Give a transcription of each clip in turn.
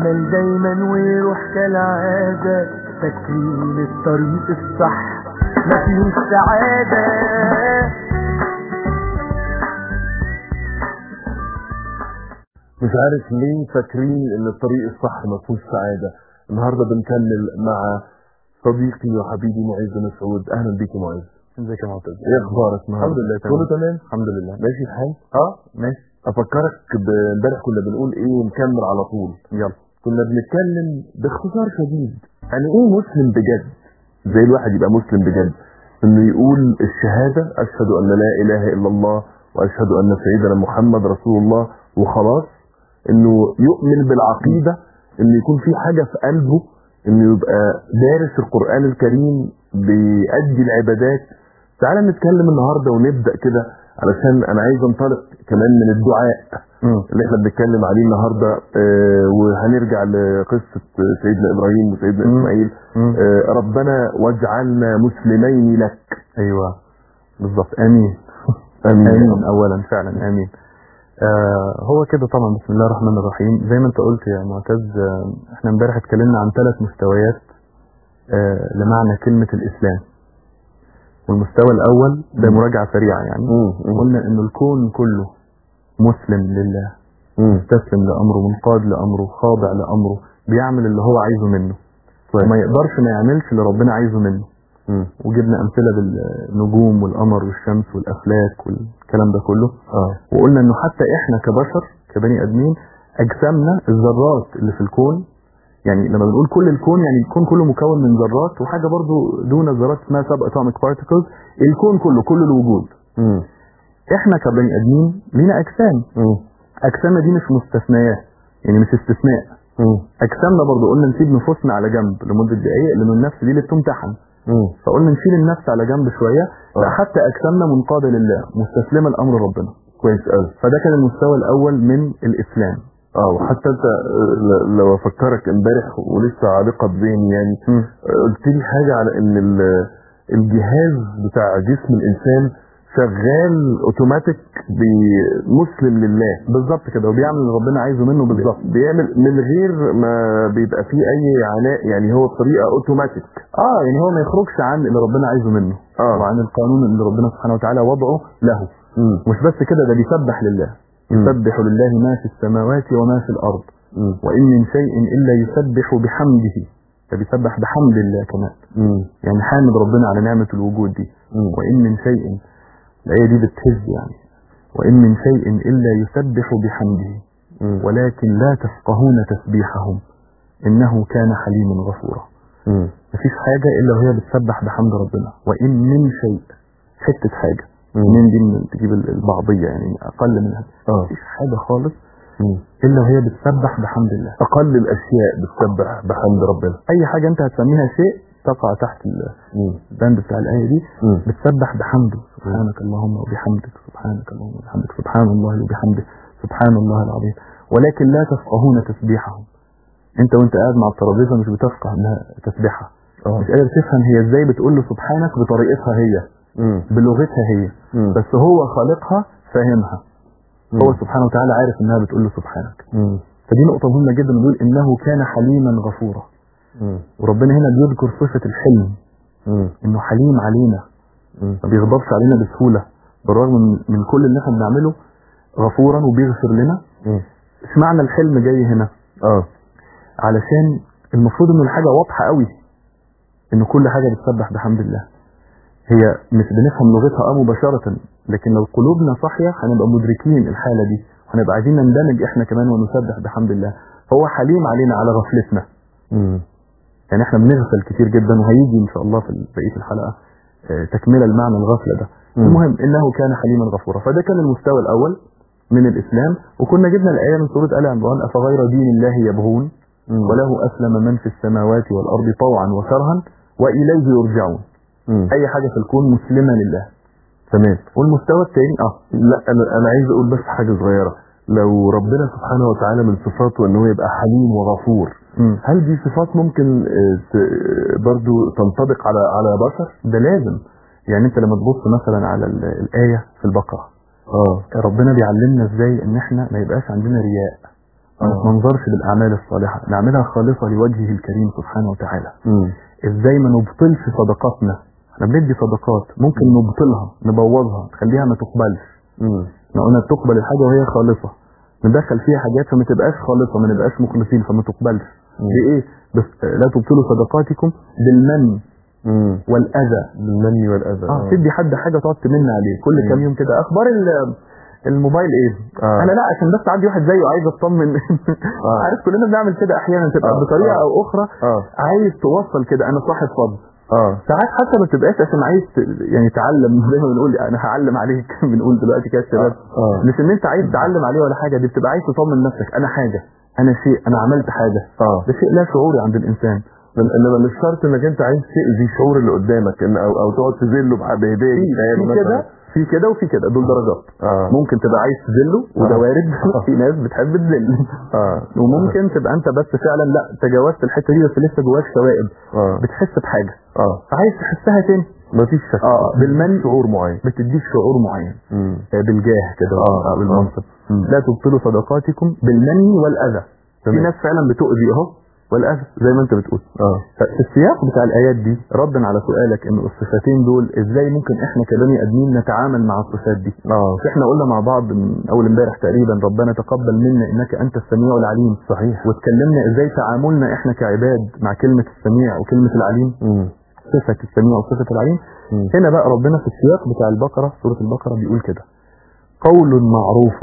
الأمل دايما ويروح كالعادة فاكرين الطريق الصح مفيهوش سعادة مش عارف ليه فاكرين ان الطريق الصح ما فيهوش سعاده النهارده بنكمل مع صديقي وحبيبي معز مسعود اهلا بيك يا معز ازيك يا معتز ايه اخبارك النهارده الحمد لله كله تمام. تمام الحمد لله ماشي الحال اه ماشي افكرك ب- امبارح كنا بنقول ايه ونكمل على طول يلا كنا بنتكلم باختصار شديد يعني ايه مسلم بجد زي الواحد يبقى مسلم بجد انه يقول الشهادة اشهد ان لا اله الا الله واشهد ان سيدنا محمد رسول الله وخلاص انه يؤمن بالعقيدة انه يكون في حاجة في قلبه انه يبقى دارس القرآن الكريم بيأدي العبادات تعالى نتكلم النهاردة ونبدأ كده علشان انا عايز انطلق كمان من الدعاء اللي احنا بنتكلم عليه النهارده آه وهنرجع لقصه سيدنا ابراهيم وسيدنا مم. اسماعيل مم. آه ربنا واجعلنا مسلمين لك ايوه بالظبط امين امين امين اولا فعلا امين آه هو كده طبعا بسم الله الرحمن الرحيم زي ما انت قلت يا معتز آه احنا امبارح اتكلمنا عن ثلاث مستويات آه لمعنى كلمة الاسلام والمستوى الاول ده مراجعة سريعة يعني مم. مم. قلنا ان الكون كله مسلم لله مم. مستسلم لامره منقاد لامره خاضع لامره بيعمل اللي هو عايزه منه كويس. وما يقدرش ما يعملش اللي ربنا عايزه منه مم. وجبنا امثله بالنجوم والقمر والشمس والافلاك والكلام ده كله اه وقلنا انه حتى احنا كبشر كبني ادمين اجسامنا الذرات اللي في الكون يعني لما بنقول كل الكون يعني الكون كله مكون من ذرات وحاجه برضو دون الذرات اسمها سب اتوميك بارتكلز الكون كله كل الوجود مم. احنا كبني ادمين لينا اجسام مم. اجسامنا دي مش مستثنيات يعني مش استثناء مم. اجسامنا برضو قلنا نسيب نفوسنا على جنب لمده دقائق لان النفس دي اللي بتمتحن مم. فقلنا نشيل النفس على جنب شويه آه. لا حتى اجسامنا منقاده لله مستسلمه لامر ربنا كويس قوي فده كان المستوى الاول من الاسلام اه وحتى انت آه، ل- لو افكرك امبارح ولسه عالقه بذهني يعني مم. آه، قلت لي حاجه على ان ال- الجهاز بتاع جسم الانسان شغال اوتوماتيك بمسلم لله بالظبط كده وبيعمل اللي ربنا عايزه منه بالظبط بيعمل من غير ما بيبقى فيه اي عناء يعني هو بطريقه اوتوماتيك اه يعني هو ما يخرجش عن اللي ربنا عايزه منه اه وعن القانون اللي ربنا سبحانه وتعالى وضعه له مم. مش بس كده ده بيسبح لله مم. يسبح لله ما في السماوات وما في الارض مم. وان من شيء الا يسبح بحمده ده بيسبح بحمد الله كمان مم. يعني حامد ربنا على نعمه الوجود دي مم. وإن من شيء الآية دي بتهز يعني وإن من شيء إلا يسبح بحمده مم. ولكن لا تفقهون تسبيحهم إنه كان حليما غفورا مم. مفيش حاجة إلا وهي بتسبح بحمد ربنا وإن من شيء حتة حاجة مم. من دي من تجيب البعضية يعني أقل منها اه مفيش حاجة خالص مم. إلا وهي بتسبح بحمد الله اقل الاشياء بتسبح بحمد ربنا أي حاجة أنت هتسميها شيء تقع تحت مم. البند بتاع الآية دي مم. بتسبح بحمده سبحانك اللهم وبحمدك سبحانك اللهم وبحمدك سبحان الله وبحمده سبحان الله العظيم ولكن لا تفقهون تسبيحهم انت وانت قاعد مع الترابيزه مش بتفقه انها تسبيحها اه مش قادر تفهم هي ازاي بتقول له سبحانك بطريقتها هي مم. بلغتها هي مم. بس هو خالقها فاهمها هو مم. سبحانه وتعالى عارف انها بتقول له سبحانك مم. فدي نقطه مهمه جدا بيقول انه كان حليما غفورا مم. وربنا هنا بيذكر صفه الحلم مم. انه حليم علينا مم. ما بيغضبش علينا بسهولة بالرغم من, من كل اللي احنا بنعمله غفورا وبيغفر لنا مم. اشمعنى الحلم جاي هنا اه علشان المفروض ان الحاجة واضحة قوي ان كل حاجة بتسبح بحمد الله هي مش بنفهم لغتها اه مباشرة لكن لو قلوبنا صاحية هنبقى مدركين الحالة دي هنبقى عايزين نندمج احنا كمان ونسبح بحمد الله هو حليم علينا على غفلتنا مم. يعني احنا بنغفل كتير جدا وهيجي ان شاء الله في بقيه الحلقه آه، تكمله المعنى الغفله ده مم. المهم انه كان حليما غفورا فده كان المستوى الاول من الاسلام وكنا جبنا الايه من سوره ال عمران افغير دين الله يبغون مم. وله اسلم من في السماوات والارض طوعا وكرها واليه يرجعون مم. اي حاجه في الكون مسلمه لله تمام والمستوى الثاني اه لا انا انا عايز اقول بس حاجه صغيره لو ربنا سبحانه وتعالى من صفاته ان هو يبقى حليم وغفور مم. هل دي صفات ممكن آه، ت- برضو تنطبق على على بشر ده لازم يعني انت لما تبص مثلا على ال- الايه في البقره اه ربنا بيعلمنا ازاي ان احنا ما يبقاش عندنا رياء ما آه. ننظرش بالاعمال الصالحه نعملها خالصه لوجهه الكريم سبحانه وتعالى مم. ازاي ما نبطلش صدقاتنا احنا بندي صدقات ممكن نبطلها نبوظها نخليها ما تقبلش مم. احنا قلنا تقبل الحاجه وهي خالصه ندخل فيها حاجات فما تبقاش خالصه ما نبقاش مخلصين فما تقبلش مم. بايه بس لا تبطلوا صدقاتكم بالمن مم. والاذى بالمن والاذى اه تدي حد حاجه تقعد تمن عليه كل مم. كام يوم كده اخبار ال- الموبايل ايه آه. انا لا عشان بس عندي واحد زيه عايز اطمن عارف كلنا بنعمل كده احيانا تبقى آه. بطريقه آه. او اخرى اه عايز توصل كده انا صاحب فضل اه ساعات حتى ما تبقاش عشان عايز ت- يعني تعلم زي ما بنقول انا هعلم عليك بنقول دلوقتي كده الشباب آه. مش ان انت عايز تعلم عليه ولا حاجه دي بتبقى عايز تطمن نفسك انا حاجه انا شيء انا عملت حاجه اه ده شيء لا شعوري عند الانسان إن- انما مش شرط انك انت عايز تاذي شعور اللي قدامك إن او او تقعد تذله بح- بهديه في تخيل في مثلاً. كده في كده وفي كده دول درجات اه ممكن تبقى عايز تذله وده آه. وارد في ناس بتحب تذل اه وممكن تبقى انت بس فعلا لا تجاوزت الحته دي بس لسه جواك شوائب اه بتحس بحاجه اه فعايز تحسها تاني مفيش شك اه بالمن شعور معين بتديك شعور معين مم. آه، بالجاه كده آه، آه، بالمنصب مم. لا تبطلوا صدقاتكم بالمن والاذى في تمام. ناس فعلا بتؤذي اهو والاذى زي ما انت بتقول اه في السياق بتاع الايات دي ردا على سؤالك ان الصفتين دول ازاي ممكن احنا كبني ادمين نتعامل مع الصفات دي اه مش احنا قلنا مع بعض من اول امبارح تقريبا ربنا تقبل منا انك انت السميع العليم صحيح واتكلمنا ازاي تعاملنا احنا كعباد مع كلمه السميع وكلمه العليم مم. صفه السميع وصفه العليم مم. هنا بقى ربنا في السياق بتاع البقره سوره البقره بيقول كده قول معروف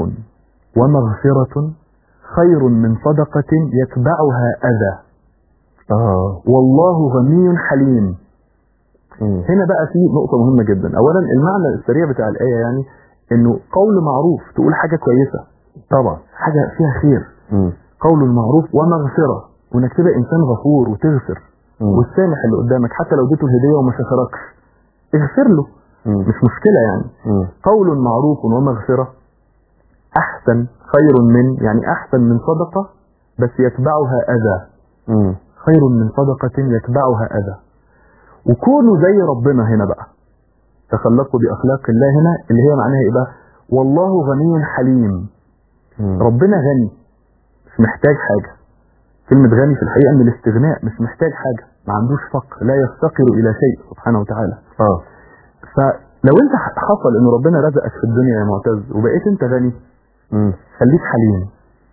ومغفره خير من صدقه يتبعها اذى اه والله غني حليم مم. هنا بقى في نقطة مهمة جدا أولا المعنى السريع بتاع الآية يعني إنه قول معروف تقول حاجة كويسة طبعا حاجة فيها خير مم. قول معروف ومغفرة وإنك تبقى إنسان غفور وتغفر مم. والسامح اللي قدامك حتى لو اديته الهدية وما شكركش اغفر له مم. مش مشكلة يعني مم. قول معروف ومغفرة أحسن خير من يعني أحسن من صدقة بس يتبعها أذى مم. خير من صدقة يتبعها أذى وكونوا زي ربنا هنا بقى تخلقوا بأخلاق الله هنا اللي هي معناها إيه بقى والله غني حليم مم. ربنا غني مش محتاج حاجة كلمة غني في الحقيقة من الاستغناء مش محتاج حاجة ما عندوش فقر لا يفتقر إلى شيء سبحانه وتعالى اه فلو انت ح- حصل ان ربنا رزقك في الدنيا يا معتز وبقيت انت غني مم. خليك حليم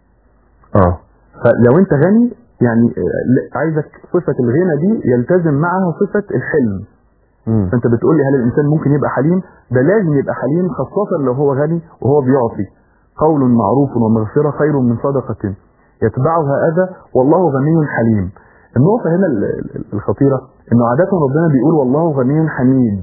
اه فلو انت غني يعني آه، ل- عايزك صفة الغنى دي يلتزم معها صفة الحلم مم. فانت بتقول لي هل الانسان ممكن يبقى حليم ده لازم يبقى حليم خاصة لو هو غني وهو بيعطي قول معروف ومغفرة خير من صدقة يتبعها أذى والله غني حليم النقطة هنا ال- ال- الخطيرة انه عادة ربنا بيقول والله غني حميد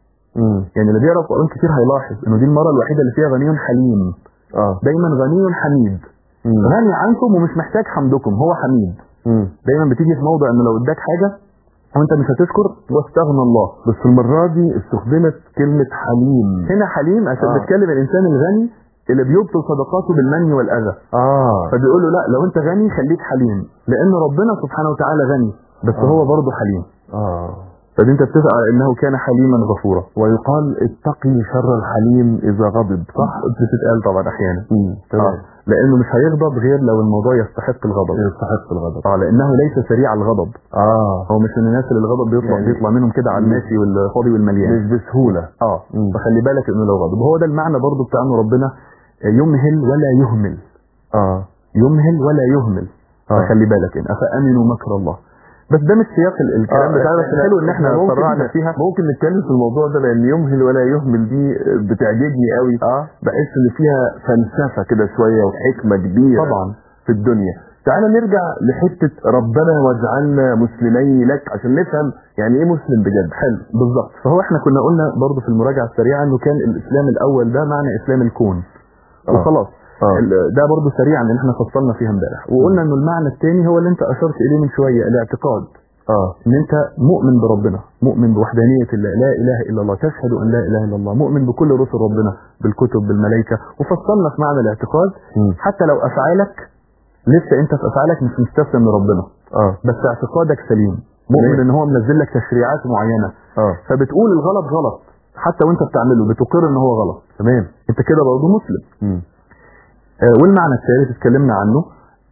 مم. يعني اللي بيقرا قرآن كتير هيلاحظ انه دي المرة الوحيدة اللي فيها غني حليم اه دايما غني حميد مم. غني عنكم ومش محتاج حمدكم هو حميد مم. دايما بتيجي في موضع انه لو اداك حاجة وانت مش هتشكر واستغنى الله بس المرة دي استخدمت كلمة حليم هنا حليم عشان آه. بتكلم الانسان الغني اللي بيبطل صدقاته بالمن والاذى اه فبيقول له لا لو انت غني خليك حليم لان ربنا سبحانه وتعالى غني بس آه. هو برضه حليم اه فدي انت بتسأل على انه كان حليما غفورا ويقال اتقي شر الحليم اذا غضب صح بتتقال طبعا احيانا مم. تمام آه. لانه مش هيغضب غير لو الموضوع يستحق الغضب يستحق الغضب اه لانه ليس سريع الغضب اه هو مش من الناس اللي الغضب بيطلع يعني- بيطلع منهم كده على الماشي والفاضي والمليان مش بسهولة اه مم. فخلي بالك انه لو غضب هو ده المعنى برضو بتاع ان ربنا يمهل ولا يهمل اه يمهل ولا يهمل آه. فخلي بالك ان افامنوا مكر الله بس ده مش سياق ال- الكلام آه، بتاعنا بس إحنا- حلو ان احنا ممكن- سرعنا فيها ممكن نتكلم في الموضوع ده لان يمهل ولا يهمل دي بتعجبني قوي اه بحس ان فيها فلسفة كده شوية وحكمة كبيرة طبعا في الدنيا تعال نرجع لحتة ربنا واجعلنا مسلمين لك عشان نفهم يعني ايه مسلم بجد حلو بالظبط فهو احنا كنا قلنا برضو في المراجعه السريعه انه كان الاسلام الاول ده معنى اسلام الكون آه. وخلاص آه. ال- ده برضو سريعا لان احنا فصلنا فيها امبارح وقلنا انه المعنى الثاني هو اللي انت اشرت اليه من شويه الاعتقاد اه ان انت مؤمن بربنا مؤمن بوحدانيه الله لا اله الا الله تشهد ان لا اله الا الله مؤمن بكل رسل ربنا بالكتب بالملائكه وفصلنا في معنى الاعتقاد مم. حتى لو افعالك لسه انت في افعالك مش مستسلم لربنا اه بس اعتقادك سليم مؤمن ليه؟ ان هو منزل لك تشريعات معينه اه فبتقول الغلط غلط حتى وانت بتعمله بتقر ان هو غلط تمام انت كده برضه مسلم مم. آه والمعنى الثالث اتكلمنا عنه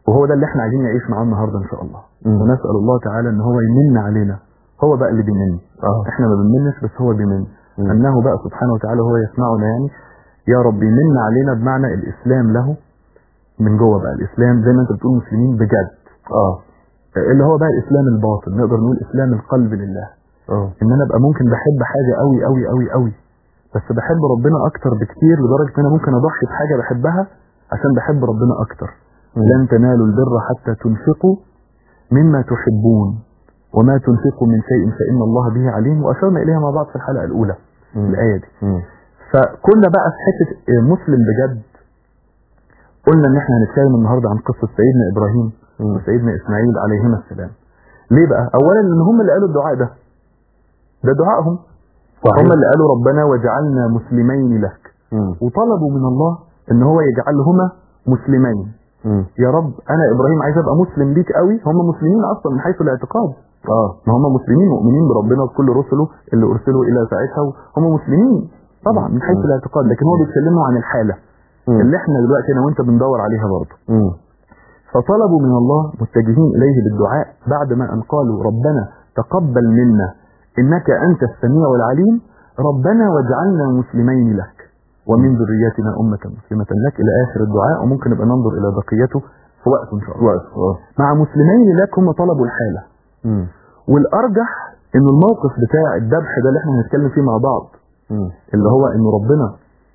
وهو ده اللي احنا عايزين نعيش معاه النهارده ان شاء الله مم. ونسال الله تعالى ان هو يمن علينا هو بقى اللي بيمن اه احنا ما بنمنش بس هو بيمن مم. انه بقى سبحانه وتعالى هو يسمعنا يعني يا رب يمن علينا بمعنى الاسلام له من جوه بقى الاسلام زي ما انت بتقول مسلمين بجد اه اللي هو بقى الاسلام الباطن نقدر نقول اسلام القلب لله اه ان انا ابقى ممكن بحب حاجه قوي قوي قوي قوي بس بحب ربنا اكتر بكتير لدرجه ان انا ممكن اضحي بحاجه بحبها عشان بحب ربنا اكتر مم. لن تنالوا البر حتى تنفقوا مما تحبون وما تنفقوا من شيء فان الله به عليم واشرنا اليها مع بعض في الحلقه الاولى مم. الايه دي مم. فكنا بقى في حته آه، مسلم بجد قلنا ان احنا هنتكلم النهارده عن قصه سيدنا ابراهيم مم. وسيدنا اسماعيل عليهما السلام ليه بقى اولا ان هم اللي قالوا الدعاء ده ده دعائهم صحيح. هم اللي قالوا ربنا وجعلنا مسلمين لك مم. وطلبوا من الله ان هو يجعلهما مسلمين مم. يا رب انا ابراهيم عايز ابقى مسلم ليك قوي هم مسلمين اصلا من حيث الاعتقاد اه ما هم مسلمين مؤمنين بربنا وكل رسله اللي ارسلوا الى ساعتها هم مسلمين طبعا من حيث مم. الاعتقاد لكن هو بيتكلموا عن الحاله مم. اللي احنا دلوقتي انا وانت بندور عليها برضه مم. فطلبوا من الله متجهين إليه بالدعاء بعد ما أن قالوا ربنا تقبل منا إنك أنت السميع العليم ربنا واجعلنا مسلمين لك ومن ذريتنا أمة مسلمة لك إلى آخر الدعاء وممكن نبقى ننظر إلى بقيته في وقت إن شاء الله وقت اه مع مسلمين لك هم طلبوا الحالة مم. والأرجح إن الموقف بتاع الذبح ده اللي احنا هنتكلم فيه مع بعض مم. اللي هو إن ربنا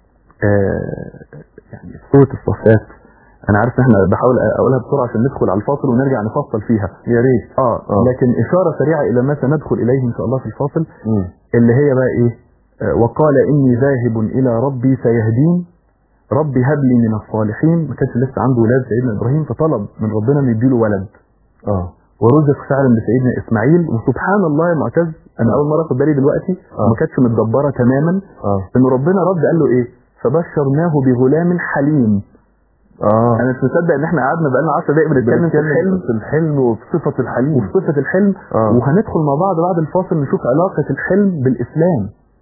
آه يعني في سورة الصفات أنا عارف إن احنا بحاول أقولها بسرعة عشان ندخل على الفاصل ونرجع نفصل فيها يا ريت اه آه. لكن إشارة سريعة إلى ما سندخل إليه إن شاء الله في الفاصل مم. اللي هي بقى إيه آه وقال إني ذاهب إلى ربي سيهدين ربي هب لي من الصالحين ما كانش لسه عنده ولاد سيدنا إبراهيم فطلب من ربنا إنه يديله ولد اه ورزق فعلا بسيدنا إسماعيل وسبحان الله يا معتز أنا أول مرة أخد بالي دلوقتي آه. ما كانتش متدبرة تماما اه إن ربنا رد قال له إيه فبشرناه بغلام حليم اه أنا مش مصدق إن إحنا قعدنا بقالنا 10 دقايق بنتكلم في الحلم في الحلم وفي صفة الحليم وفي صفة الحلم آه. وهندخل مع بعض بعد الفاصل نشوف علاقة الحلم بالإسلام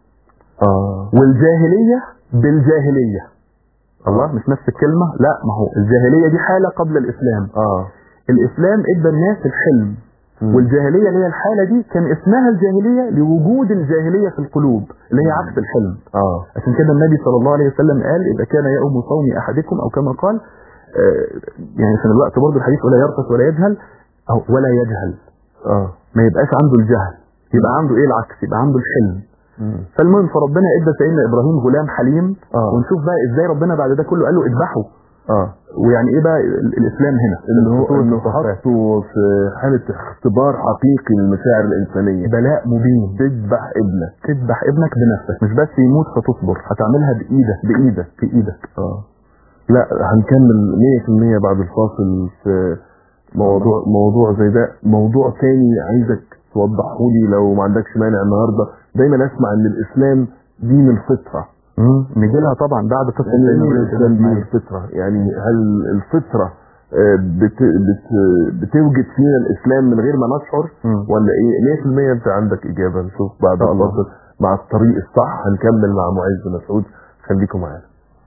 اه والجاهلية بالجاهلية الله مش نفس الكلمة لا ما هو الجاهلية دي حالة قبل الإسلام اه الإسلام إدى الناس الحلم مم. والجاهلية اللي هي الحالة دي كان اسمها الجاهلية لوجود الجاهلية في القلوب اللي هي عكس الحلم اه عشان كده النبي صلى الله عليه وسلم قال إذا كان يوم صوم أحدكم أو كما قال آه، يعني عشان الوقت برضه الحديث ولا يرقص ولا يجهل أو ولا يجهل اه ما يبقاش عنده الجهل يبقى عنده ايه العكس يبقى عنده الحلم مم. فالمهم فربنا ادى سيدنا ابراهيم غلام حليم آه. ونشوف بقى ازاي ربنا بعد ده كله قال له اذبحه اه ويعني ايه بقى ال- الاسلام هنا اللي هو سورة انه الصفات. حطه في حالة اختبار حقيقي للمشاعر الإنسانية بلاء مبين تذبح ابنك تذبح ابنك بنفسك مش بس يموت فتصبر هتعملها بايدك بايدك في ايدك اه لا هنكمل 100% بعد الفاصل في موضوع موضوع زي ده موضوع تاني عايزك توضحه لي لو ما عندكش مانع النهارده دايما اسمع ان الاسلام دين الفطره نيجي لها طبعا بعد قصه يعني سيدنا ايه إبراهيم الاسلام دين إسماعيل. الفطره يعني هل الفطره آه، بت بت بتوجد فينا الاسلام من غير ما نشعر مم. ولا ايه 100% انت عندك اجابه نشوف بعد إن شاء الله. الفاصل مع الطريق الصح هنكمل مع معز مسعود خليكم معانا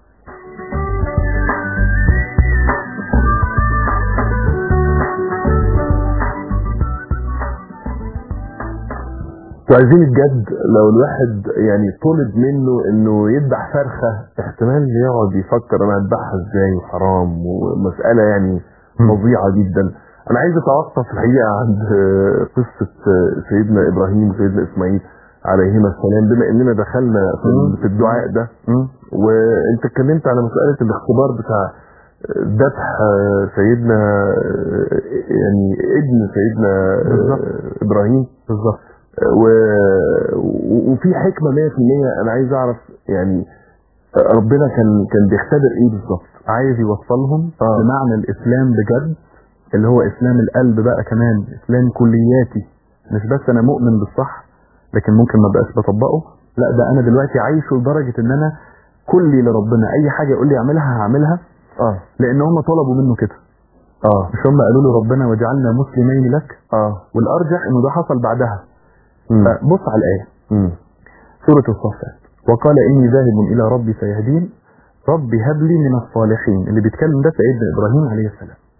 انتوا عايزين الجد لو الواحد يعني طلب منه انه يذبح فرخه احتمال يقعد يفكر انا هذبحها ازاي وحرام ومساله يعني مم. فظيعه جدا انا عايز اتوقف الحقيقه عند آه، قصه آه، سيدنا ابراهيم وسيدنا اسماعيل عليهما السلام بما اننا دخلنا في مم. في الدعاء ده مم. وانت اتكلمت على مساله الاختبار بتاع ذبح آه، سيدنا آه، يعني ابن سيدنا آه، بالظبط. ابراهيم بالظبط و... و- وفي حكمه 100% انا عايز اعرف يعني ربنا كان كان بيختبر ايه بالظبط عايز يوصلهم آه. لمعنى الاسلام بجد اللي هو اسلام القلب بقى كمان اسلام كلياتي مش بس انا مؤمن بالصح لكن ممكن ما بقاش بطبقه لا ده انا دلوقتي عايشه لدرجه ان انا كلي لربنا اي حاجه يقول لي اعملها هعملها اه لان هم طلبوا منه كده اه مش هم قالوا له ربنا وجعلنا مسلمين لك اه والارجح انه ده حصل بعدها مم. فبص على الايه مم. سورة الصفات وقال إني ذاهب إلى ربي سيهدين ربي هب لي من الصالحين اللي بيتكلم ده سيدنا إبراهيم عليه السلام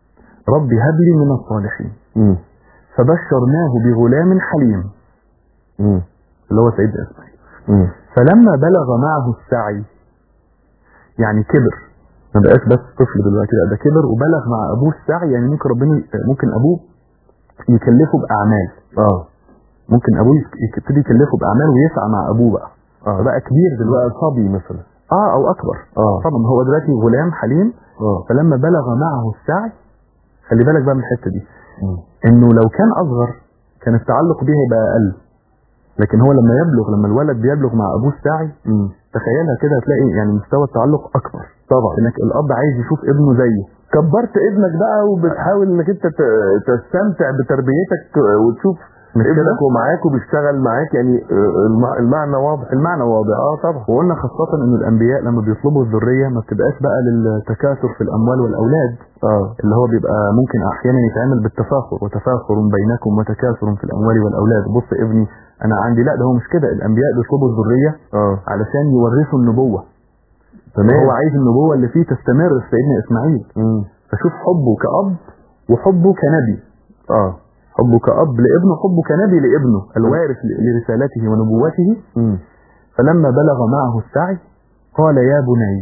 رب هب لي من الصالحين مم. فبشرناه بغلام حليم مم. اللي هو سيدنا اسماعيل مم. فلما بلغ معه السعي يعني كبر ما بقاش بس طفل دلوقتي لا ده كبر وبلغ مع ابوه السعي يعني ممكن ربنا ممكن ابوه يكلفه باعمال اه ممكن ابوه يك- يبتدي يكلفه باعمال ويسعى مع ابوه بقى اه فبقى كبير دلوقتي بقى صبي مثلا اه او اكبر اه طبعا هو دلوقتي غلام حليم اه فلما بلغ معه السعي خلي بالك بقى من الحته دي مم. انه لو كان اصغر كان التعلق به هيبقى اقل لكن هو لما يبلغ لما الولد بيبلغ مع ابوه السعي مم. تخيلها كده هتلاقي يعني مستوى التعلق اكبر طبعا انك الاب عايز يشوف ابنه زيه كبرت ابنك بقى وبتحاول انك انت ت- تستمتع بتربيتك وتشوف مش كده؟ ابنك ومعاك وبيشتغل معاك يعني آه، الم- المعنى واضح المعنى واضح اه طبعا وقلنا خاصة ان الانبياء لما بيطلبوا الذرية ما بتبقاش بقى للتكاثر في الاموال والاولاد اه اللي هو بيبقى ممكن احيانا يتعمل بالتفاخر وتفاخر بينكم وتكاثر في الاموال والاولاد بص ابني انا عندي لا ده هو مش كده الانبياء بيطلبوا الذرية اه علشان يورثوا النبوة تمام هو عايز النبوة اللي فيه تستمر في سيدنا اسماعيل مم. فشوف حبه كأب وحبه كنبي اه حبه كأب لابنه حبه كنبي لابنه الوارث لرسالته ونبوته مم. فلما بلغ معه السعي قال يا بني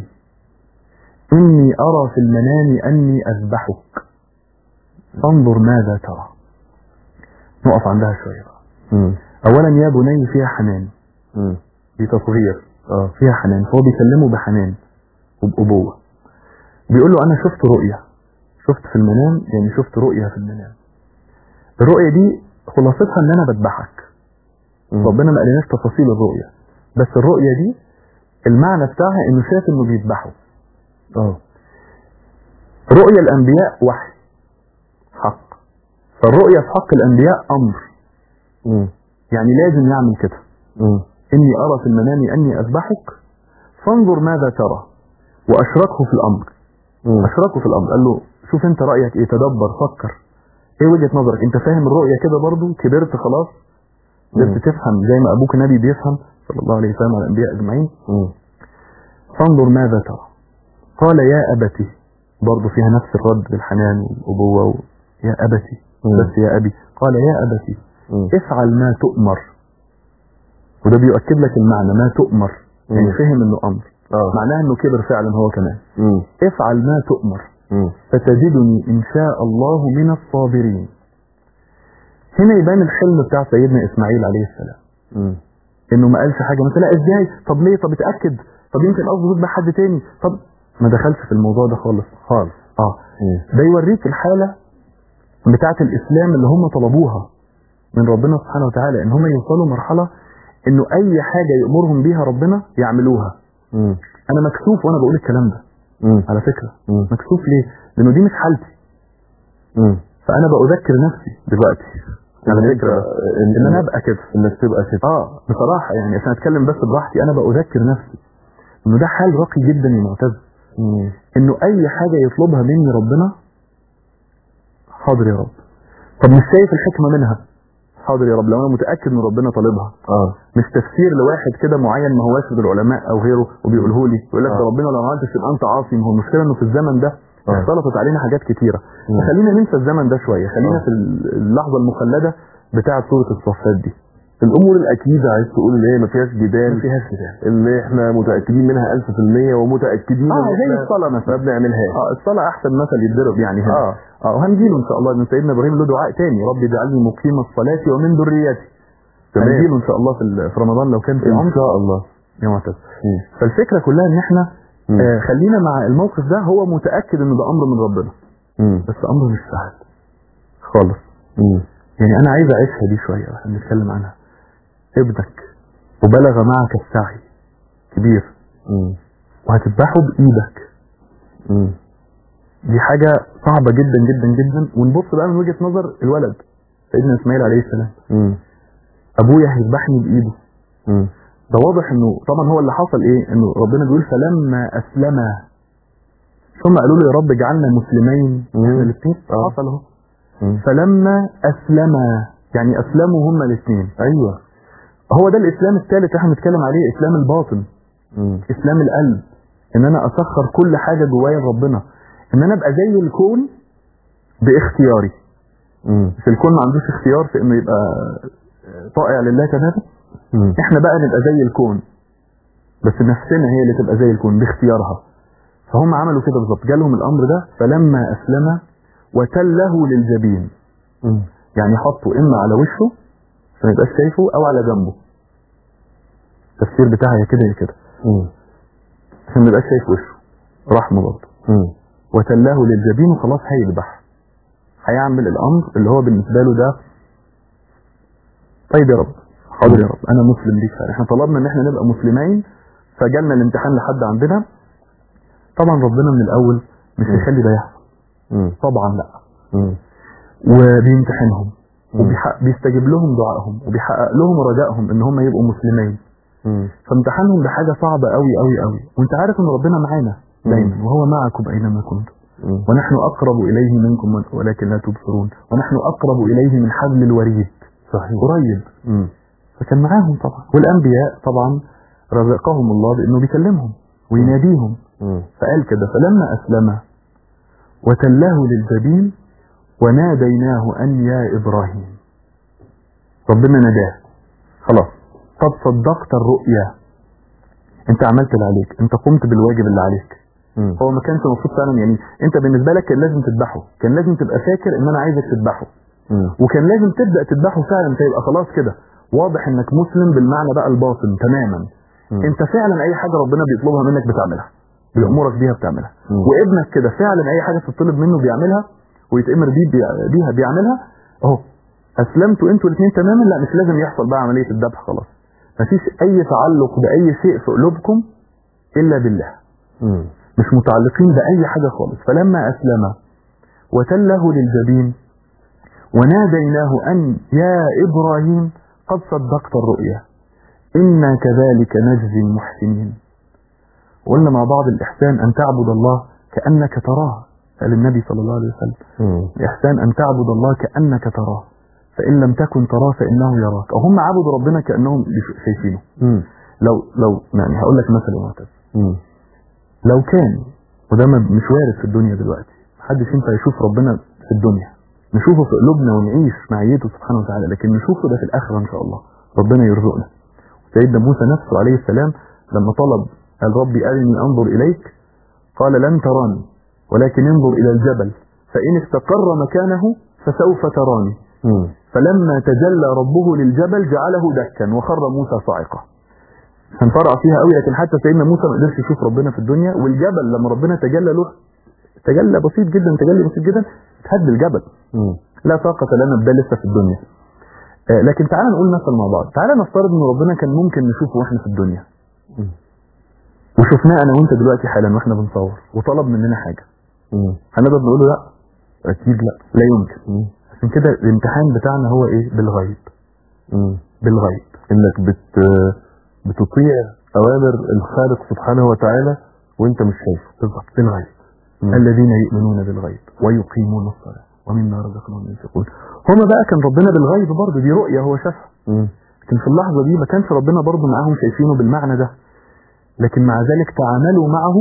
إني أرى في المنام أني أذبحك فانظر ماذا ترى نقف عندها شوية بقى. مم. أولا يا بني فيها حنان مم. دي تصغير اه فيها حنان فهو بيكلمه بحنان وبأبوة بيقول له أنا شفت رؤية شفت في المنام يعني شفت رؤية في المنام الرؤية دي خلاصتها إن أنا بذبحك مم. ربنا ما قالناش تفاصيل الرؤية بس الرؤية دي المعنى بتاعها انه شاف انه بيذبحه اه رؤية الانبياء وحي حق فالرؤية في حق الانبياء امر مم. يعني لازم يعمل كده مم. اني ارى في المنام اني اذبحك فانظر ماذا ترى واشركه في الامر مم. اشركه في الامر قال له شوف انت رايك ايه تدبر فكر ايه وجهة نظرك انت فاهم الرؤية كده برضو كبرت خلاص مم. قدرت تفهم زي ما ابوك نبي بيفهم صلى الله عليه وسلم على الانبياء اجمعين مم. فانظر ماذا ترى قال يا أبتي برضو فيها نفس الرد بالحنان والأبوة و... يا أبتي مم. بس يا أبي قال يا أبتي مم. افعل ما تؤمر وده بيؤكد لك المعنى ما تؤمر يعني مم. فهم انه امر اه معناه انه كبر فعلا هو كمان مم. افعل ما تؤمر مم. فتجدني ان شاء الله من الصابرين هنا يبان الحلم بتاع سيدنا اسماعيل عليه السلام مم. انه ما قالش حاجه مثلا لا ازاي طب ليه طب اتاكد طب يمكن قصده يذبح حد تاني طب ما دخلش في الموضوع ده خالص خالص اه مم. ده يوريك الحاله بتاعه الاسلام اللي هم طلبوها من ربنا سبحانه وتعالى ان هم يوصلوا مرحله انه اي حاجه يامرهم بيها ربنا يعملوها مم. انا مكسوف وانا بقول الكلام ده مم. على فكره مم. مكسوف ليه لانه دي مش حالتي مم. فانا بأذكر نفسي دلوقتي على إن فكره أنت- ان انا ابقى كده انك تبقى كده اه بصراحه يعني عشان اتكلم بس براحتي انا بأذكر نفسي انه ده حال راقي جدا يا معتز مم. انه اي حاجة يطلبها مني ربنا حاضر يا رب طب مش شايف الحكمة منها حاضر يا رب لو انا متأكد ان ربنا طالبها اه مش تفسير لواحد كده معين ما هواش من العلماء او غيره وبيقوله لي يقول لك آه. ده ربنا لو ما عملتش يبقى انت عاصي ما هو المشكله انه في الزمن ده آه. اختلطت علينا حاجات كتيره مم. خلينا ننسى الزمن ده شويه خلينا آه. في اللحظه المخلده بتاعه سوره الصفات دي الامور الاكيده عايز تقول اللي هي ما فيهاش جدال ما فيهاش كده اللي احنا متاكدين منها 1000% ومتاكدين اه إن زي إحنا الصلاه ما مثلا بنعملهاش اه الصلاه احسن مثل يتضرب يعني هنا اه اه وهنجيله ان شاء الله ان سيدنا ابراهيم له دعاء تاني رب اجعلني مقيم الصلاه ومن ذريتي تمام. هنجيله ان شاء الله في ال- في رمضان لو كان في ان عمر شاء الله يا معتز مم. فالفكره كلها ان احنا مم. آه خلينا مع الموقف ده هو متاكد ان ده امر من ربنا مم. بس امر مش سهل خالص مم. يعني انا عايز اعيشها دي شويه عشان نتكلم عنها ابنك وبلغ معك السعي كبير مم. وهتذبحه بايدك مم. دي حاجه صعبه جدا جدا جدا ونبص بقى من وجهه نظر الولد سيدنا اسماعيل عليه السلام مم. ابويا هيذبحني بايده مم. ده واضح انه طبعا هو اللي حصل ايه انه ربنا بيقول فلما اسلما ثم قالوا له يا رب اجعلنا مسلمين مم. احنا الاثنين آه. حصل اهو مم. فلما اسلما يعني اسلموا هما الاثنين ايوه هو ده الاسلام الثالث اللي احنا بنتكلم عليه اسلام الباطن مم. اسلام القلب ان انا اسخر كل حاجه جوايا لربنا ان انا ابقى زي الكون باختياري مم. مش الكون ما عندوش اختيار في انه يبقى طائع لله تماما مم. احنا بقى نبقى زي الكون بس نفسنا هي اللي تبقى زي الكون باختيارها فهم عملوا كده بالظبط جالهم الامر ده فلما اسلم وتله للجبين مم. يعني حطوا اما على وشه عشان ما يبقاش شايفه او على جنبه التفسير بتاعها يا كده يا كده مم. عشان ما يبقاش شايف وشه رحمه برضه مم. وتلاه للجبين وخلاص هيذبح هيعمل الامر اللي هو بالنسبه له ده طيب يا رب حاضر يا رب انا مسلم ليك فعلا احنا طلبنا ان احنا نبقى مسلمين فجالنا الامتحان لحد عندنا طبعا ربنا من الاول مش هيخلي ده يحصل مم. طبعا لا مم. وبيمتحنهم مم. وبيستجيب لهم دعائهم وبيحقق لهم رجائهم ان هم يبقوا مسلمين مم. فامتحانهم بحاجه صعبه قوي قوي قوي وانت عارف ان ربنا معانا دايما وهو معكم اينما كنتم مم. ونحن أقرب إليه منكم ولكن لا تبصرون ونحن أقرب إليه من حبل الوريد صحيح قريب مم. فكان معاهم طبعا والأنبياء طبعا رزقهم الله بأنه بيكلمهم ويناديهم مم. فقال كده فلما أسلم وتلاه للجبين وناديناه أن يا إبراهيم ربنا ناداه خلاص قد صدقت الرؤيا انت عملت اللي عليك انت قمت بالواجب اللي عليك مم. هو ما كانش المفروض فعلا يعني انت بالنسبه لك كان لازم تذبحه كان لازم تبقى فاكر ان انا عايزك تذبحه مم. وكان لازم تبدا تذبحه فعلا فيبقى خلاص كده واضح انك مسلم بالمعنى بقى الباطن تماما مم. انت فعلا اي حاجه ربنا بيطلبها منك بتعملها بيامرك بيها بتعملها مم. وابنك كده فعلا اي حاجه تطلب منه بيعملها ويتامر بيه بي- بيها بيعملها اهو اسلمتوا انتوا الاثنين تماما لا مش لازم يحصل بقى عمليه الذبح خلاص مفيش اي تعلق باي شيء في قلوبكم الا بالله مم. مش متعلقين بأي حاجة خالص فلما أسلم وتله للجبين وناديناه أن يا إبراهيم قد صدقت الرؤيا إنا كذلك نجزي المحسنين قلنا مع بعض الإحسان أن تعبد الله كأنك تراه قال النبي صلى الله عليه وسلم مم. الإحسان أن تعبد الله كأنك تراه فإن لم تكن تراه فإنه يراك أو هم عبدوا ربنا كأنهم بيش- شايفينه مم. لو لو يعني هقول لك مثل يا معتز مم. لو كان وده ما- مش وارد في الدنيا دلوقتي محدش ينفع يشوف ربنا في الدنيا نشوفه في قلوبنا ونعيش معيته سبحانه وتعالى لكن نشوفه ده في الآخرة إن شاء الله ربنا يرزقنا سيدنا موسى نفسه عليه السلام لما طلب قال ربي أرني أنظر إليك قال لن تراني ولكن انظر إلى الجبل فإن استقر مكانه فسوف تراني مم. فلما تجلى ربه للجبل جعله دكا وخر موسى صاعقة هنفرع فيها قوي لكن حتى سيدنا موسى ما قدرش يشوف ربنا في الدنيا والجبل لما ربنا تجلى له تجلى بسيط جدا تجلي بسيط جدا اتهد الجبل مم. لا طاقة لنا بده لسه في الدنيا آه، لكن تعالى نقول مثل مع بعض تعالى نفترض ان ربنا كان ممكن نشوفه واحنا في الدنيا مم. وشفناه انا وانت دلوقتي حالا واحنا بنصور وطلب مننا حاجة مم. هنقدر نقول له لا اكيد لا لا يمكن مم. عشان كده الامتحان بتاعنا هو ايه بالغيب مم. بالغيب انك بت بتطيع اوامر الخالق سبحانه وتعالى وانت مش شايفه بالظبط بالغيب مم. الذين يؤمنون بالغيب ويقيمون الصلاة ومما رزقناهم ينفقون هما بقى كان ربنا بالغيب برضه دي رؤية هو شافها مم. لكن في اللحظة دي ما كانش ربنا برضه معاهم شايفينه بالمعنى ده لكن مع ذلك تعاملوا معه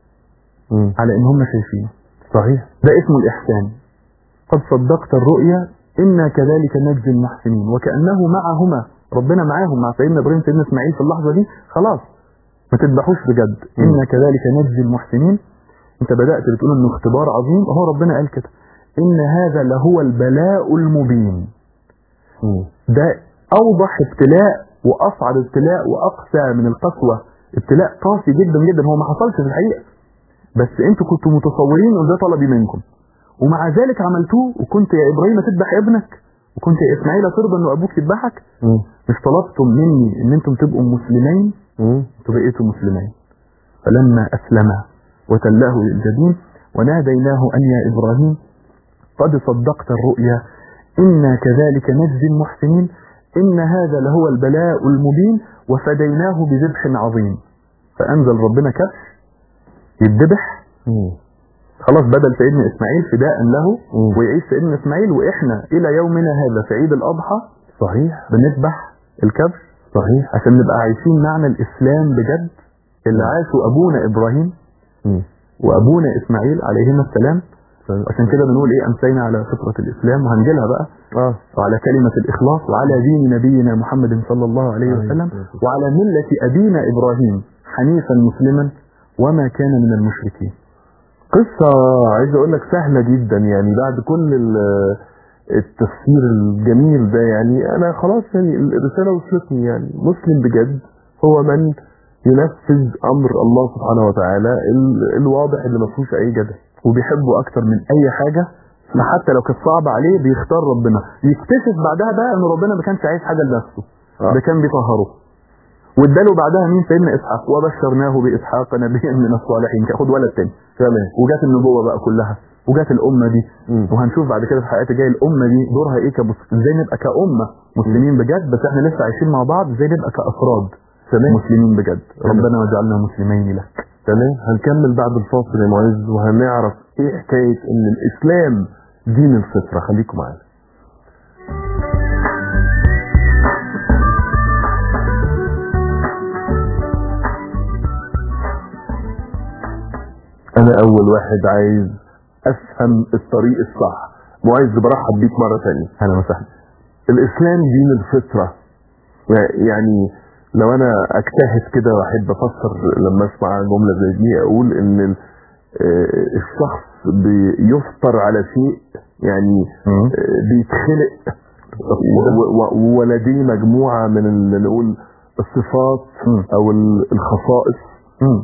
مم. على ان هم شايفينه صحيح ده اسمه الإحسان قد صدقت الرؤيا إنا كذلك نجزي المحسنين وكأنه معهما ربنا معاهم مع سيدنا إبراهيم سيدنا إسماعيل في اللحظة دي خلاص ما تذبحوش بجد مم. إنا كذلك نجزي المحسنين أنت بدأت بتقول إنه اختبار عظيم وهو ربنا قال كده إن هذا لهو البلاء المبين مم. ده أوضح ابتلاء وأصعب ابتلاء وأقسى من القسوة ابتلاء قاسي جدا جدا هو ما حصلش في الحقيقة بس انتوا كنتوا متصورين ان ده طلبي منكم ومع ذلك عملتوه وكنت يا ابراهيم تذبح ابنك وكنت يا اسماعيل ترضى ان ابوك يذبحك مم. مش طلبتم مني ان انتم تبقوا مسلمين مم. انتوا بقيتوا مسلمين فلما اسلما وتلاه للجبين وناديناه ان يا ابراهيم قد صدقت الرؤيا انا كذلك نجزي المحسنين ان هذا لهو البلاء المبين وفديناه بذبح عظيم فانزل ربنا كبش يذبح مم. خلاص بدل سيدنا اسماعيل فداء له مم. ويعيش سيدنا اسماعيل واحنا الى يومنا هذا في عيد الاضحى صحيح بنذبح الكبش صحيح عشان نبقى عايشين معنى الاسلام بجد اللي مم. عاشه ابونا ابراهيم مم. وابونا اسماعيل عليهما السلام عشان كده بنقول ايه امسينا على فطره الاسلام وهنجيلها بقى اه وعلى كلمة الإخلاص وعلى دين نبينا محمد صلى الله عليه عليه وسلم الصلاة والسلام. وعلى ملة أبينا إبراهيم حنيفا مسلما وما كان من المشركين قصة عايز اقول لك سهلة جدا يعني بعد كل ال- التفسير الجميل ده يعني انا خلاص يعني الرسالة وصلتني يعني مسلم بجد هو من ينفذ امر الله سبحانه وتعالى ال- الواضح اللي ما فيهوش اي جدل وبيحبه أكتر من أي حاجة حتى لو كانت صعبة عليه بيختار ربنا يكتشف بعدها بقى إن ربنا ما كانش عايز حاجة لنفسه آه. ده كان بيطهره واداله بعدها مين سيدنا إسحاق وبشرناه بإسحاق نبيا من الصالحين خد ولد تاني تمام وجات النبوة بقى كلها وجات الأمة دي مم. وهنشوف بعد كده في الحلقات الجايه الأمة دي دورها إيه كمس... إزاي نبقى كأمة مسلمين بجد بس إحنا لسه عايشين مع بعض إزاي نبقى كأفراد تمام مسلمين بجد تمام. ربنا وجعلنا مسلمين لك تمام هنكمل بعد الفاصل يا معز وهنعرف ايه حكاية ان الاسلام دين الفطرة خليكم معانا انا اول واحد عايز افهم الطريق الصح معز برحب بيك مرة تانية أهلا وسهلا الاسلام دين الفطرة يعني لو انا اجتهد كده واحب افسر لما اسمع جملة زي دي اقول ان ال- آه، الشخص بيفطر على شيء يعني مم. آه، بيتخلق و- و- ولديه مجموعة من ال- نقول الصفات مم. او ال- الخصائص مم.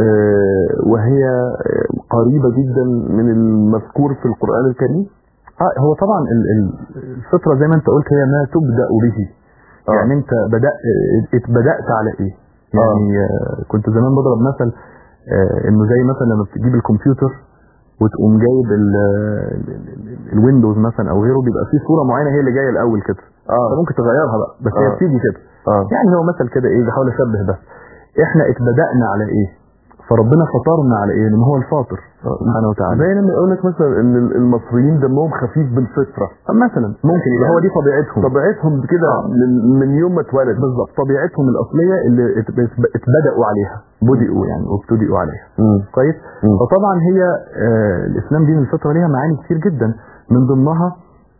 آه، وهي آه، قريبة جدا من المذكور في القرآن الكريم آه هو طبعا ال- ال- الفطرة زي ما أنت قلت هي ما تبدأ به آه. يعني أنت بدأ اتبدأت على إيه يعني آه كنت زمان بضرب مثل آه إنه زي مثلا لما بتجيب الكمبيوتر وتقوم جايب ال- ال- ال- الويندوز مثلا او غيره بيبقى فيه صوره معينه هي اللي جايه الاول كده اه فممكن تغيرها بقى بس آه. هي بتيجي كده اه يعني هو مثل كده ايه بحاول اشبه بس احنا اتبدأنا على ايه فربنا فطرنا على ايه لان هو الفاطر سبحانه وتعالى زي لما يقول لك مثلا ان المصريين دمهم خفيف بالفطره مثلا ممكن يبقى هو دي طبيعتهم طبيعتهم كده آه. من, من يوم ما اتولد بالظبط طبيعتهم الاصليه اللي ات- ات- اتبدأوا عليها بدأوا يعني وابتدئوا عليها مم. كويس مم. فطبعا هي آه الاسلام دين الفطره ليها معاني كتير جدا من ضمنها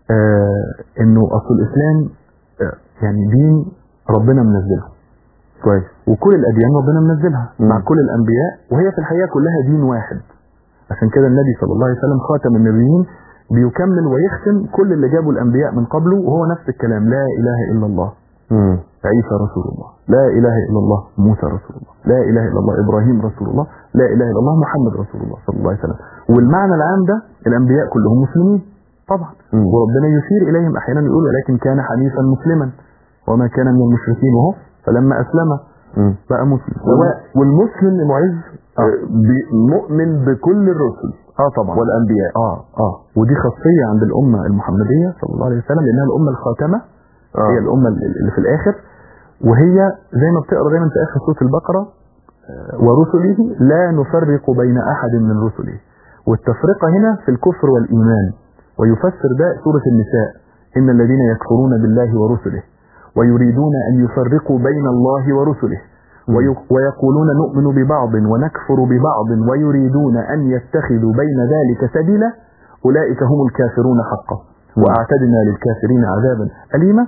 آه انه اصل الاسلام آه يعني دين ربنا منزله كويس وكل الاديان ربنا منزلها مم. مع كل الانبياء وهي في الحقيقه كلها دين واحد عشان كده النبي صلى الله عليه وسلم خاتم النبيين بيكمل ويختم كل اللي جابوا الانبياء من قبله وهو نفس الكلام لا اله الا الله مم. عيسى رسول الله لا إله إلا الله موسى رسول الله لا إله إلا الله إبراهيم رسول الله لا إله إلا الله محمد رسول الله صلى الله عليه وسلم والمعنى العام ده الأنبياء كلهم مسلمين طبعا مم. وربنا يشير إليهم أحيانا يقول ولكن كان حنيفا مسلما وما كان من المشركين وهو فلما أسلم مم. بقى مسلم وال- والمسلم معز آه. آه، بي- مؤمن بكل الرسل اه طبعا والانبياء اه اه ودي خاصية عند الأمة المحمدية صلى الله عليه وسلم لأنها الأمة الخاتمة آه. هي الأمة اللي في الآخر وهي زي ما بتقرا دايما في آخر سورة البقرة آه، ورسله لا نفرق بين أحد من رسله والتفرقة هنا في الكفر والإيمان ويفسر ده سورة النساء إن الذين يكفرون بالله ورسله ويريدون أن يفرقوا بين الله ورسله وي- ويقولون نؤمن ببعض ونكفر ببعض ويريدون أن يتخذوا بين ذلك سبيلا أولئك هم الكافرون حقا وأعتدنا للكافرين عذابا أليما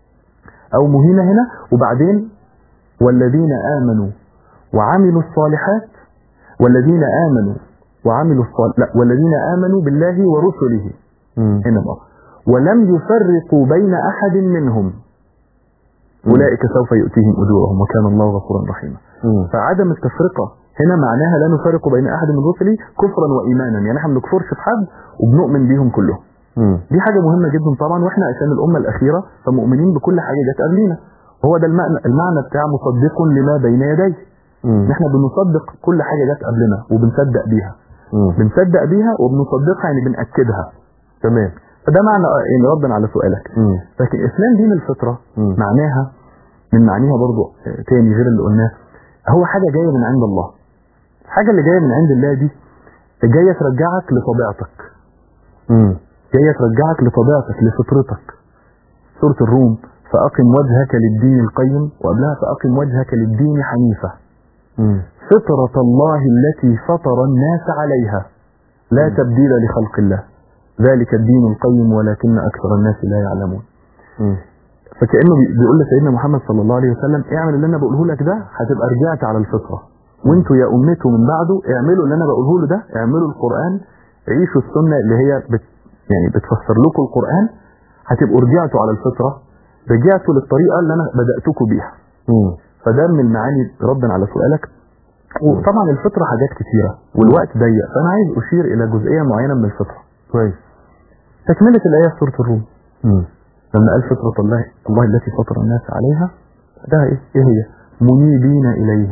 أو مهينة هنا وبعدين والذين آمنوا وعملوا الصالحات والذين آمنوا وعملوا الصالحات لا والذين آمنوا بالله ورسله مم. هنا بقى ولم يفرقوا بين أحد منهم أولئك سوف يؤتيهم أجورهم وكان الله غفورا رحيما مم. فعدم التفرقة هنا معناها لا نفرق بين أحد من رسله كفرا وإيمانا يعني احنا ما بنكفرش في حد وبنؤمن بيهم كلهم مم. دي حاجة مهمة جدا طبعا واحنا عشان الأمة الأخيرة فمؤمنين بكل حاجة جت قبلينا هو ده المعنى, المعنى بتاع مصدق لما بين يديه مم. احنا بنصدق كل حاجة جت قبلنا وبنصدق بيها مم. بنصدق بيها وبنصدقها يعني بنأكدها تمام فده معنى يعني ردا على سؤالك مم. لكن الإسلام دين الفطرة مم. معناها من معانيها برضو آه، تاني غير اللي قلناه هو حاجة جاية من عند الله الحاجة اللي جاية من عند الله دي جاية ترجعك لطبيعتك مم. جاية ترجعك لطبيعتك لفطرتك سورة الروم فأقم وجهك للدين القيم وقبلها فأقم وجهك للدين حنيفة مم. فطرة الله التي فطر الناس عليها لا تبديل لخلق الله ذلك الدين القيم ولكن أكثر الناس لا يعلمون مم. فكأنه بي- بيقول لسيدنا محمد صلى الله عليه وسلم اعمل اللي انا بقوله لك ده هتبقى رجعت على الفطرة وانتوا يا امته من بعده اعملوا اللي انا بقوله له ده اعملوا القرآن عيشوا السنة اللي هي بت يعني بتفسر لكم القرآن هتبقوا رجعتوا على الفطرة رجعتوا للطريقة اللي انا بدأتكم بيها مم. فده من المعاني ردا على سؤالك وطبعا الفطرة حاجات كتيرة والوقت ضيق فانا عايز اشير الى جزئية معينة من الفطرة كويس تكملة الآية في سورة الروم مم. لما قال فطرة الله الله التي فطر الناس عليها ده ايه ايه هي منيبين اليه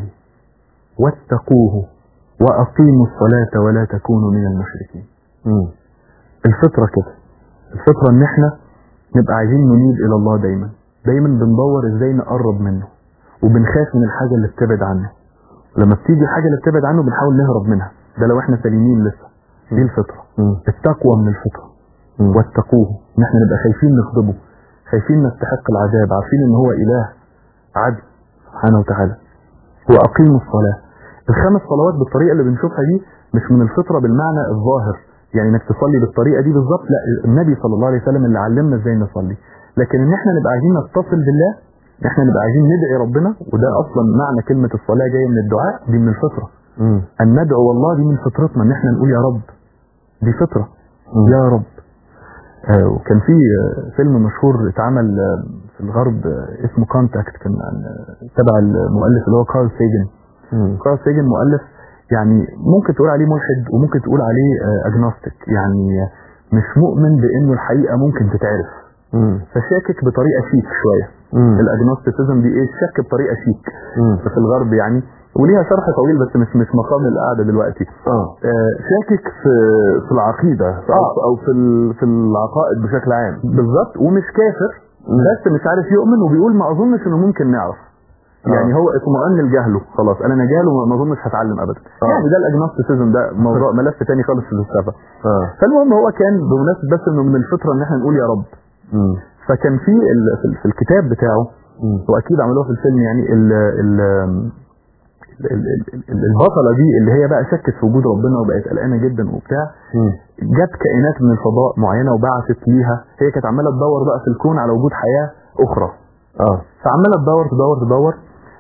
واتقوه واقيموا الصلاة ولا تكونوا من المشركين مم. الفطرة كده الفطرة ان احنا نبقى عايزين ننيب الى الله دايما دايما بندور ازاي نقرب منه وبنخاف من الحاجة اللي بتبعد عنه لما بتيجي الحاجة اللي بتبعد عنه بنحاول نهرب منها ده لو احنا سليمين لسه دي الفطرة مم. التقوى من الفطرة مم. واتقوه ان احنا نبقى خايفين نغضبه خايفين نستحق العذاب عارفين ان هو اله عدل سبحانه وتعالى واقيموا الصلاه الخمس صلوات بالطريقه اللي بنشوفها دي مش من الفطره بالمعنى الظاهر يعني انك تصلي بالطريقه دي بالظبط لا النبي صلى الله عليه وسلم اللي علمنا ازاي نصلي لكن ان احنا نبقى عايزين نتصل بالله ان احنا نبقى عايزين ندعي ربنا وده اصلا معنى كلمه الصلاه جايه من الدعاء دي من الفطره مم. ان ندعو الله دي من فطرتنا ان احنا نقول يا رب دي فطره مم. يا رب آه، وكان في آه، فيلم مشهور اتعمل آه، في الغرب آه، اسمه كونتاكت كان عن آه، تبع المؤلف اللي هو كارل سيجن مم. كارل سيجن مؤلف يعني ممكن تقول عليه ملحد وممكن تقول عليه اجنوستيك يعني آه، مش مؤمن بانه الحقيقه ممكن تتعرف مم. فشاكك بطريقه شيك شويه مم. الاجنوستيسيزم دي ايه الشك بطريقه شيك مم. في الغرب يعني وليها شرح طويل بس مش مش مقام القعده دلوقتي اه آه، شاكك في في العقيدة آه. أو- أو في ال- في العقائد بشكل عام بالظبط ومش كافر بس مش عارف يؤمن وبيقول ما اظنش انه ممكن نعرف آه. يعني هو اطمئن لجهله خلاص انا جهل وما اظنش هتعلم ابدا آه. يعني ده الاجنوستيسيزم ده موضوع ملف تاني خالص في الفلسفه اه فالمهم هو كان بمناسبه بس انه من الفطره ان احنا نقول يا رب مم. فكان في ال- في- في الكتاب بتاعه مم. واكيد عملوها في الفيلم يعني ال ال ال- ال- ال- البطله دي اللي هي بقى شكت في وجود ربنا وبقت قلقانه جدا وبتاع مم. جت كائنات من الفضاء معينه وبعثت ليها هي كانت عماله تدور بقى في الكون على وجود حياه اخرى اه فعماله تدور تدور تدور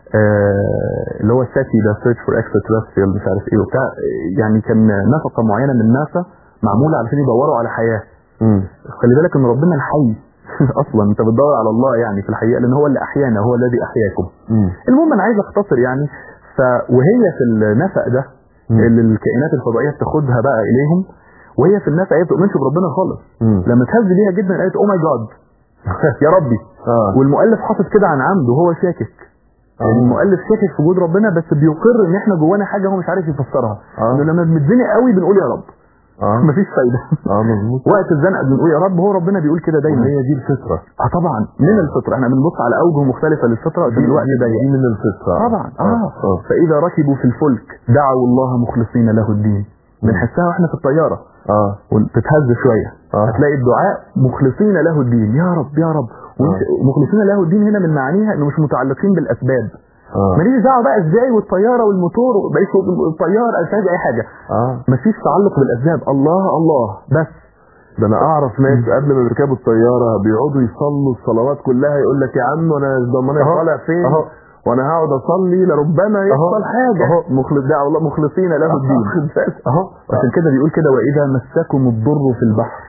آه اللي هو ساتي ده سيرش فور اكستراتريستريال مش عارف ايه وبتاع آه، يعني كان نفقه معينه من ناسا معموله علشان يدوروا على حياه مم. خلي بالك ان ربنا الحي اصلا انت بتدور على الله يعني في الحقيقه لان هو اللي احيانا هو الذي احياكم مم. المهم انا عايز اختصر يعني ف وهي في النفق ده مم. اللي الكائنات الفضائيه بتاخدها بقى اليهم وهي في النفق هي ما بتؤمنش بربنا خالص مم. لما تهز ليها جدا قالت او ماي جاد يا ربي اه والمؤلف حاطط كده عن عمد وهو شاكك آه. المؤلف شاكك في وجود ربنا بس بيقر ان احنا جوانا حاجه هو مش عارف يفسرها آه. انه لما بنتزنق قوي بنقول يا رب اه مفيش فايده اه مظبوط وقت الزنقه بنقول يا رب هو ربنا بيقول كده دايما هي دي الفطرة اه طبعا من الفطره احنا بنبص على اوجه مختلفه للفطره عشان الوقت دي ضيق دي من الفطرة طبعا اه اه فاذا ركبوا في الفلك دعوا الله مخلصين له الدين بنحسها واحنا في الطياره اه وتتهز شويه آه. هتلاقي الدعاء مخلصين له الدين يا رب يا رب وانت مخلصين له الدين هنا من معانيها انه مش متعلقين بالاسباب اه ماليش دعوه بقى ازاي والطياره والموتور بقيت الطيار انا مش عايز اي حاجه اه مفيش تعلق بالاسباب الله الله بس ده انا اعرف ناس قبل ما بيركبوا الطياره بيقعدوا يصلوا الصلوات كلها يقول لك يا عم انا ضمان أهو. طالع فين أهو. وانا هقعد اصلي لربما يحصل حاجه اهو مخلص دعوه الله مخلصين له الدين اهو عشان كده بيقول كده واذا مسكم الضر في البحر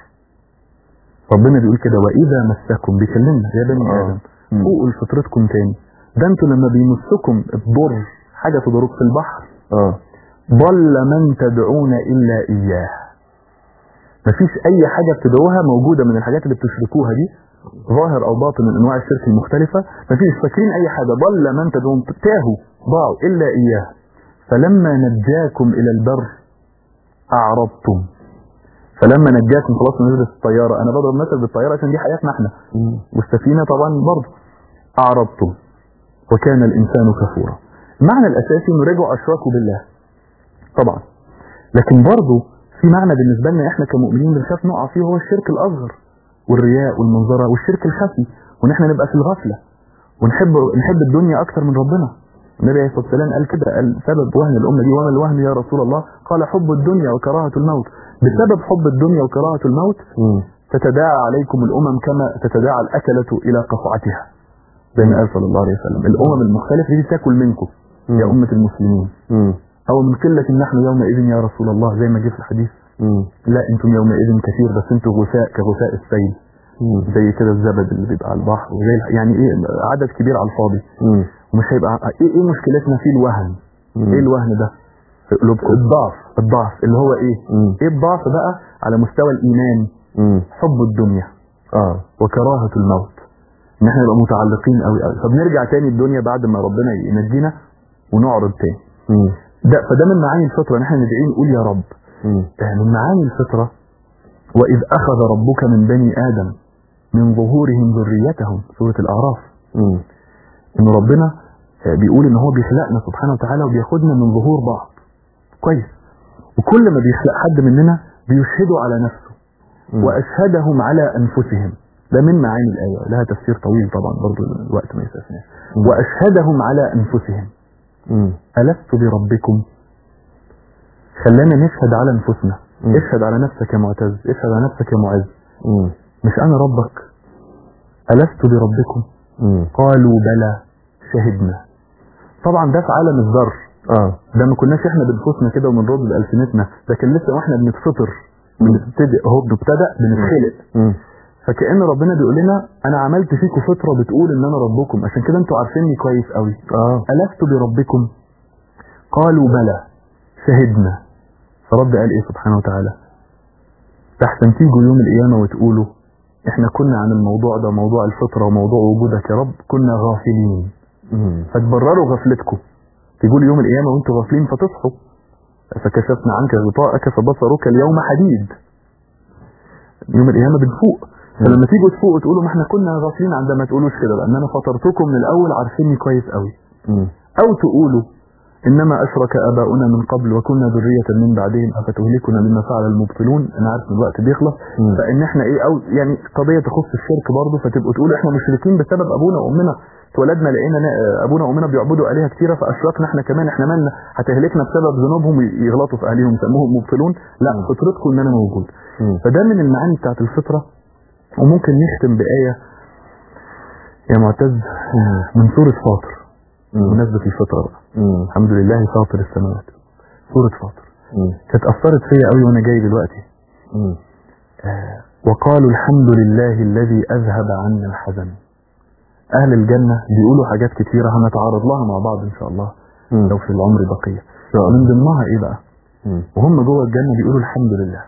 ربنا بيقول كده واذا مسكم بيكلمنا يا بني آه. ادم مم. فوقوا لفطرتكم تاني ده انتوا لما بيمسكم الضر حاجه تضرك في البحر اه ضل من تدعون الا اياه مفيش اي حاجه بتدعوها موجوده من الحاجات اللي بتشركوها دي ظاهر او باطن من انواع الشرك المختلفه مفيش فاكرين اي حاجه ضل من تدعون تاهوا ضاعوا الا اياه فلما نجاكم الى البر اعرضتم فلما نجاكم خلاص نزلت الطياره انا بضرب مثل بالطياره عشان دي حياتنا احنا والسفينه طبعا برضه اعرضتم وكان الانسان كفورا المعنى الاساسي انه رجعوا اشركوا بالله طبعا لكن برضه في معنى بالنسبه لنا احنا كمؤمنين بنخاف نقع فيه هو الشرك الاصغر والرياء والمنظره والشرك الخفي وان احنا نبقى في الغفله ونحب نحب الدنيا اكتر من ربنا النبي عليه الصلاه والسلام قال كده قال سبب وهن الامه دي وما الوهن يا رسول الله قال حب الدنيا وكراهه الموت بسبب حب الدنيا وكراهه الموت مم. تتداعى عليكم الامم كما تتداعى الاكله الى قصعتها زي ما قال صلى الله عليه وسلم الامم المختلفه دي تاكل منكم يا مم. امه المسلمين مم. او من قله نحن يومئذ يا رسول الله زي ما جه في الحديث مم. لا انتم يومئذ كثير بس انتم غثاء كغثاء السيل مم. زي كده الزبد اللي بيبقى على البحر وزي الح- يعني ايه عدد كبير على الفاضي مم. ومش هيبقى ايه ايه مشكلتنا في الوهن مم. ايه الوهن ده في قلوبكم الضعف الضعف اللي هو ايه مم. ايه الضعف بقى على مستوى الايمان مم. حب الدنيا اه وكراهه الموت ان احنا نبقى متعلقين قوي قوي طب نرجع تاني الدنيا بعد ما ربنا ينجينا ونعرض تاني مم. ده فده من معاني الفطره ان احنا ندعي نقول يا رب مم. آه، من معاني الفطره واذ اخذ ربك من بني ادم من ظهورهم ذريتهم سوره الاعراف مم. ان ربنا آه، بيقول ان هو بيخلقنا سبحانه وتعالى وبياخدنا من ظهور بعض كويس وكل ما بيخلق حد مننا بيشهده على نفسه مم. واشهدهم على انفسهم ده من معاني الايه لها تفسير طويل طبعا برضو الوقت ما يسعفناش مم. واشهدهم على انفسهم مم. الست بربكم خلانا نشهد على انفسنا مم. اشهد على نفسك يا معتز اشهد على نفسك يا معز مم. مش انا ربك الست بربكم مم. قالوا بلى شهدنا طبعا ده في عالم الذر اه ده ما كناش احنا بنفوسنا كده وبنرد بألسنتنا ده كان لسه واحنا بنتفطر بنبتدئ اهو بنبتدأ بنتخلق مم. فكأن ربنا بيقول لنا انا عملت فيكم فطرة بتقول ان انا ربكم عشان كده انتوا عارفيني كويس قوي اه ألست بربكم قالوا بلى شهدنا فرد قال ايه سبحانه وتعالى تحسن تيجوا يوم القيامة وتقولوا احنا كنا عن الموضوع ده موضوع الفطرة وموضوع وجودك يا رب كنا غافلين مم. فتبرروا غفلتكم تقول يوم القيامة وانتوا غافلين فتصحوا فكشفنا عنك غطاءك فبصرك اليوم حديد يوم القيامة بنفوق فلما تيجوا تفوقوا تقولوا ما احنا كنا غافلين عندما ما تقولوش كده لان انا فطرتكم من الاول عارفيني كويس قوي مم. او تقولوا انما اشرك اباؤنا من قبل وكنا ذرية من بعدهم افتهلكنا مما فعل المبطلون انا عارف ان الوقت بيخلص مم. فان احنا ايه او يعني قضية تخص الشرك برضه فتبقوا تقولوا احنا مشركين بسبب ابونا وامنا اتولدنا لقينا نا- ابونا وامنا بيعبدوا الهه كتيره فاشركنا احنا كمان احنا مالنا هتهلكنا بسبب ذنوبهم يغلطوا في اهلهم يسموهم مبطلون لا مم. فطرتكم ان انا موجود مم. فده من المعاني بتاعت الفطره وممكن نختم بايه يا معتز من سوره فاطر مم. بمناسبه الفطره بقى مم. الحمد لله فاطر السماوات سورة فاطر مم. كانت أثرت فيا قوي وأنا جاي دلوقتي مم. وقالوا الحمد لله الذي أذهب عنا الحزن أهل الجنة بيقولوا حاجات كتيرة هنتعرض لها مع بعض إن شاء الله مم. لو في العمر بقية شاء الله. من ضمنها إيه بقى مم. وهم جوه الجنة بيقولوا الحمد لله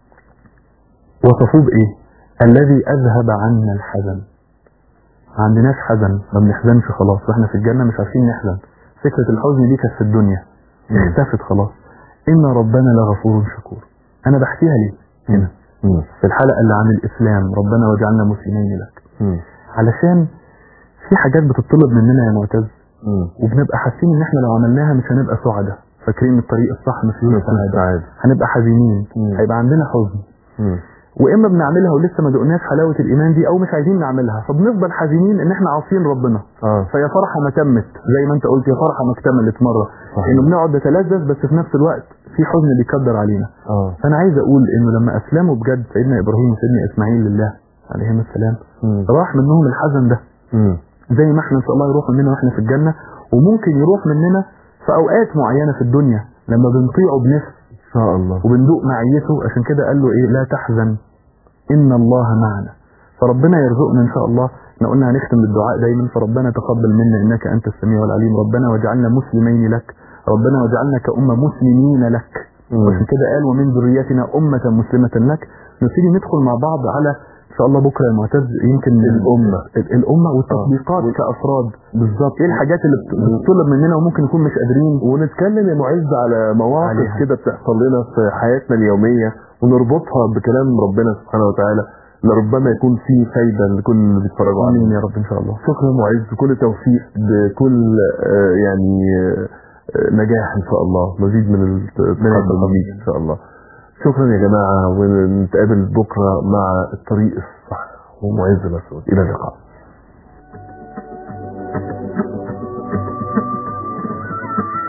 وصفوه بإيه الذي أذهب عنا الحزن ما عندناش حزن ما بنحزنش خلاص واحنا في الجنة مش عارفين نحزن فكرة الحزن دي كانت في الدنيا مم. اختفت خلاص إن ربنا لغفور شكور أنا بحكيها ليه هنا مم. في الحلقة اللي عن الإسلام ربنا وجعلنا مسلمين لك مم. علشان في حاجات بتطلب مننا يا معتز مم. وبنبقى حاسين ان احنا لو عملناها مش هنبقى سعداء فاكرين الطريق الصح مش فيه مفيش سعادة سعادة. هنبقى حزينين مم. هيبقى عندنا حزن مم. واما بنعملها ولسه ما دقناش حلاوه الايمان دي او مش عايزين نعملها فبنفضل حزينين ان احنا عاصيين ربنا اه فيا فرحه ما تمت زي ما انت قلت يا فرحه ما اكتملت مره صحيح. انه بنقعد نتلذذ بس في نفس الوقت في حزن بيقدر علينا اه فانا عايز اقول انه لما اسلموا بجد سيدنا ابراهيم وسيدنا اسماعيل لله عليهم السلام مم. راح منهم الحزن ده مم. زي ما احنا ان شاء الله يروح مننا واحنا في الجنه وممكن يروح مننا في اوقات معينه في الدنيا لما بنطيعه بنفس ان شاء الله وبندوق معيته عشان كده قال له ايه لا تحزن ان الله معنا فربنا يرزقنا ان شاء الله احنا قلنا هنختم بالدعاء دايما فربنا تقبل منا انك انت السميع العليم ربنا واجعلنا مسلمين لك ربنا واجعلنا كأمة مسلمين لك مم. وعشان كده قال ومن ذريتنا أمة مسلمة لك نبتدي ندخل مع بعض على ان شاء الله بكره يا معتز يمكن الأمة. ال- الأمة والتطبيقات كأفراد بالظبط ايه الحاجات اللي بت- بتطلب مننا وممكن نكون مش قادرين ونتكلم يا معز على مواقف عليها. كده بتحصل لنا في حياتنا اليومية ونربطها بكلام ربنا سبحانه وتعالى لربما يكون فيه فايدة لكل اللي بيتفرجوا علينا امين يا رب ان شاء الله شكرا معز كل توفيق بكل آه، يعني آه، آه، نجاح ان شاء الله مزيد من التقدم ليك ان شاء الله شكرا يا جماعة ونتقابل بكرة مع الطريق الصح ومعز مسعود الى اللقاء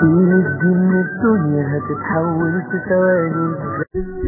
سنين الدين الدنيا هتتحول في ثواني